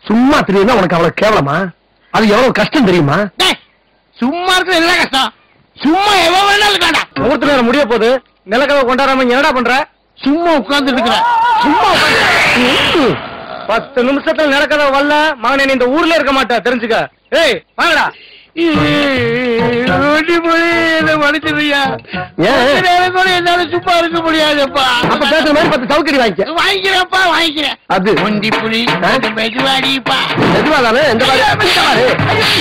சும்மா தெரியுமா உனக்கு அவ்வளவு கேவலமா அது எவ்வளவு கஷ்டம் தெரியுமா டேய், சும்மா இருக்கிறது என்ன கஷ்டம் சும்மா எவ்வளவு வேணாலும் இருக்காண்டா முகூர்த்த நேரம் முடிய போகுது நிலக்கதை கொண்டாடாம இங்க என்னடா பண்ற சும்மா உட்கார்ந்து இருக்கிறேன் சும்மா உட்கார்ந்து. பத்து நிமிஷத்துல நடக்கத வரல மகனே நீ இந்த ஊர்ல இருக்க மாட்ட தெரிஞ்சுக்க ஏய் வாங்கடா மனுஷனையா ஏன்? நேரம் கூட என்னால சும்மா இருக்க முடியாதுப்பா அப்ப பேசுற மாதிரி பத்து சவுக்கடி வாங்கிக்க வாங்கிக்கிறேன்ப்பா வாங்கிக்கிறேன் அது ஒண்டி புலி மெதுவாடிப்பா எதுவா தானே எந்த மாதிரி